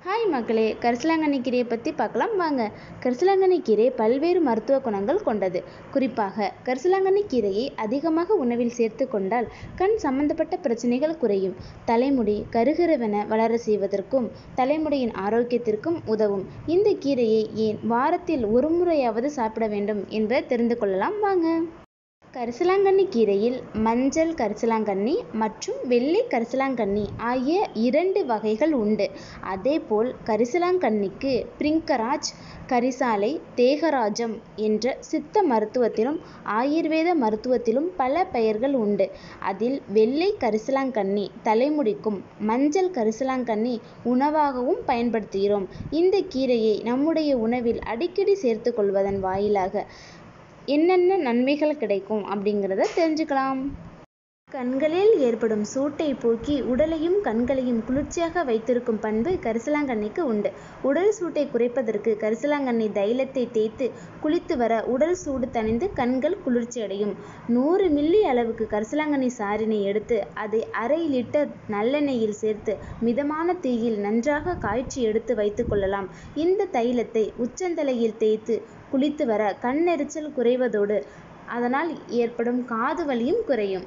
hi மக்களே கரிசலாங்கண்ணி கீரையை பற்றி பார்க்கலாம் வாங்க கரிசலாங்கண்ணி கீரை பல்வேறு மருத்துவ குணங்கள் கொண்டது குறிப்பாக கரிசலாங்கண்ணி கீரையை அதிகமாக உணவில் சேர்த்து கொண்டால் கண் சம்பந்தப்பட்ட பிரச்சனைகள் குறையும் தலைமுடி கருகருவென வளர செய்வதற்கும் தலைமுடியின் ஆரோக்கியத்திற்கும் உதவும் இந்த கீரையை ஏன் வாரத்தில் ஒரு முறையாவது சாப்பிட வேண்டும் என்பதை தெரிந்து கொள்ளலாம் வாங்க கரிசலாங்கண்ணி கீரையில் மஞ்சள் கரிசலாங்கண்ணி மற்றும் வெள்ளை கரிசலாங்கண்ணி ஆகிய இரண்டு வகைகள் உண்டு அதேபோல் கரிசலாங்கண்ணிக்கு பிரிங்கராஜ் கரிசாலை தேகராஜம் என்ற சித்த மருத்துவத்திலும் ஆயுர்வேத மருத்துவத்திலும் பல பெயர்கள் உண்டு அதில் வெள்ளை கரிசலாங்கண்ணி தலைமுடிக்கும் மஞ்சள் கரிசலாங்கண்ணி உணவாகவும் பயன்படுத்துகிறோம் இந்த கீரையை நம்முடைய உணவில் அடிக்கடி சேர்த்து கொள்வதன் வாயிலாக என்னென்ன நன்மைகள் கிடைக்கும் அப்படிங்கிறத தெரிஞ்சுக்கலாம் கண்களில் ஏற்படும் சூட்டை போக்கி உடலையும் கண்களையும் குளிர்ச்சியாக வைத்திருக்கும் பண்பு கரிசலாங்கண்ணிக்கு உண்டு உடல் சூட்டை குறைப்பதற்கு கரிசலாங்கண்ணி தைலத்தை தேய்த்து குளித்து வர உடல் சூடு தணிந்து கண்கள் குளிர்ச்சி அடையும் நூறு மில்லி அளவுக்கு கரிசலாங்கண்ணி சாறினை எடுத்து அதை அரை லிட்டர் நல்லெண்ணெயில் சேர்த்து மிதமான தீயில் நன்றாக காய்ச்சி எடுத்து வைத்து கொள்ளலாம் இந்த தைலத்தை உச்சந்தலையில் தேய்த்து குளித்து வர கண்ணெரிச்சல் குறைவதோடு அதனால் ஏற்படும் காது வலியும் குறையும்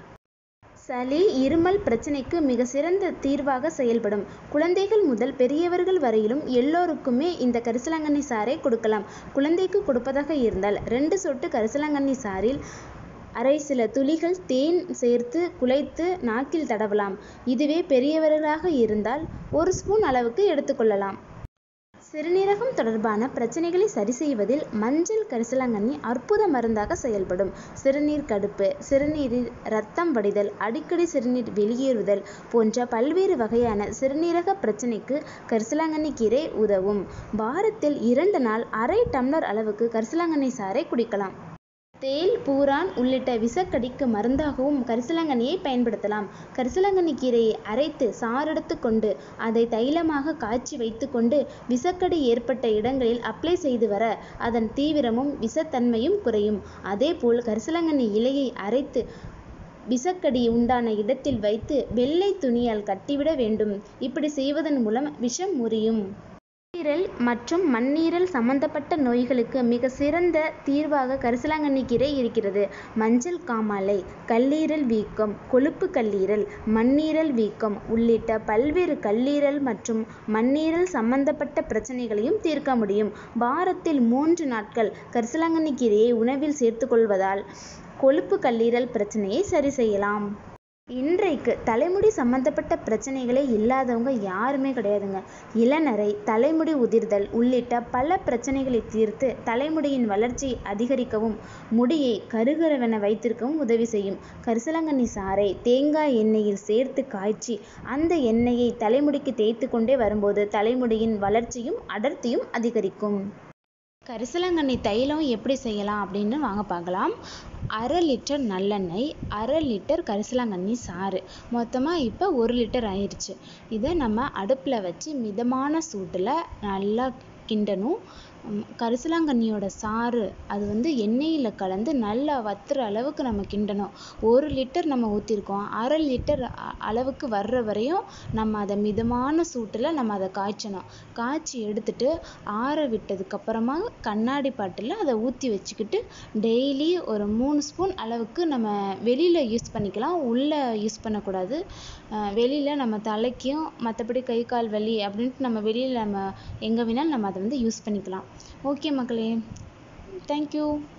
சளி இருமல் பிரச்சனைக்கு மிக சிறந்த தீர்வாக செயல்படும் குழந்தைகள் முதல் பெரியவர்கள் வரையிலும் எல்லோருக்குமே இந்த கரிசலாங்கண்ணி சாறை கொடுக்கலாம் குழந்தைக்கு கொடுப்பதாக இருந்தால் ரெண்டு சொட்டு கரிசலாங்கண்ணி சாறில் அரை சில துளிகள் தேன் சேர்த்து குழைத்து நாக்கில் தடவலாம் இதுவே பெரியவர்களாக இருந்தால் ஒரு ஸ்பூன் அளவுக்கு எடுத்துக்கொள்ளலாம் சிறுநீரகம் தொடர்பான பிரச்சனைகளை சரி செய்வதில் மஞ்சள் கரிசலாங்கண்ணி அற்புத மருந்தாக செயல்படும் சிறுநீர் கடுப்பு சிறுநீரில் இரத்தம் வடிதல் அடிக்கடி சிறுநீர் வெளியேறுதல் போன்ற பல்வேறு வகையான சிறுநீரக பிரச்சனைக்கு கரிசலாங்கண்ணி கீரை உதவும் வாரத்தில் இரண்டு நாள் அரை டம்ளர் அளவுக்கு கரிசலாங்கண்ணி சாறை குடிக்கலாம் தேல் பூரான் உள்ளிட்ட விஷக்கடிக்கு மருந்தாகவும் கரிசலாங்கண்ணியை பயன்படுத்தலாம் கரிசலாங்கண்ணி கீரையை அரைத்து சாறெடுத்து கொண்டு அதை தைலமாக காய்ச்சி வைத்துக்கொண்டு விஷக்கடி ஏற்பட்ட இடங்களில் அப்ளை செய்து வர அதன் தீவிரமும் விஷத்தன்மையும் குறையும் அதேபோல் கரிசலாங்கண்ணி இலையை அரைத்து விஷக்கடி உண்டான இடத்தில் வைத்து வெள்ளை துணியால் கட்டிவிட வேண்டும் இப்படி செய்வதன் மூலம் விஷம் முறியும் மண்ணீரல் மற்றும் மண்ணீரல் சம்பந்தப்பட்ட நோய்களுக்கு மிக சிறந்த தீர்வாக கரிசலாங்கண்ணி கீரை இருக்கிறது மஞ்சள் காமாலை கல்லீரல் வீக்கம் கொழுப்பு கல்லீரல் மண்ணீரல் வீக்கம் உள்ளிட்ட பல்வேறு கல்லீரல் மற்றும் மண்ணீரல் சம்பந்தப்பட்ட பிரச்சனைகளையும் தீர்க்க முடியும் வாரத்தில் மூன்று நாட்கள் கரிசலாங்கண்ணி கீரையை உணவில் சேர்த்துக்கொள்வதால் கொழுப்பு கல்லீரல் பிரச்சனையை சரி செய்யலாம் இன்றைக்கு தலைமுடி சம்பந்தப்பட்ட பிரச்சனைகளே இல்லாதவங்க யாருமே கிடையாதுங்க இளநரை தலைமுடி உதிர்தல் உள்ளிட்ட பல பிரச்சனைகளை தீர்த்து தலைமுடியின் வளர்ச்சி அதிகரிக்கவும் முடியை கருகருவென வைத்திருக்கவும் உதவி செய்யும் கரிசலாங்கண்ணி சாறை தேங்காய் எண்ணெயில் சேர்த்து காய்ச்சி அந்த எண்ணெயை தலைமுடிக்கு தேய்த்து கொண்டே வரும்போது தலைமுடியின் வளர்ச்சியும் அடர்த்தியும் அதிகரிக்கும் கரிசலாங்கண்ணி தைலம் எப்படி செய்யலாம் அப்படின்னு வாங்க பார்க்கலாம் அரை லிட்டர் நல்லெண்ணெய் அரை லிட்டர் கரிசலாங்கண்ணி சாறு மொத்தமாக இப்போ ஒரு லிட்டர் ஆயிடுச்சு இதை நம்ம அடுப்பில் வச்சு மிதமான சூட்டில் நல்லா கிண்டணும் கரிசலாங்கண்ணியோட சாறு அது வந்து எண்ணெயில் கலந்து நல்லா வத்துற அளவுக்கு நம்ம கிண்டணும் ஒரு லிட்டர் நம்ம ஊற்றிருக்கோம் அரை லிட்டர் அளவுக்கு வர்ற வரையும் நம்ம அதை மிதமான சூட்டில் நம்ம அதை காய்ச்சணும் காய்ச்சி எடுத்துட்டு ஆற விட்டதுக்கப்புறமா கண்ணாடி பாட்டில் அதை ஊற்றி வச்சுக்கிட்டு டெய்லி ஒரு மூணு ஸ்பூன் அளவுக்கு நம்ம வெளியில் யூஸ் பண்ணிக்கலாம் உள்ளே யூஸ் பண்ணக்கூடாது வெளியில் நம்ம தலைக்கும் மற்றபடி கை கால் வலி அப்படின்ட்டு நம்ம வெளியில் நம்ம எங்கே வேணாலும் நம்ம அதை வந்து யூஸ் பண்ணிக்கலாம் ஓகே மக்களே தேங்க்யூ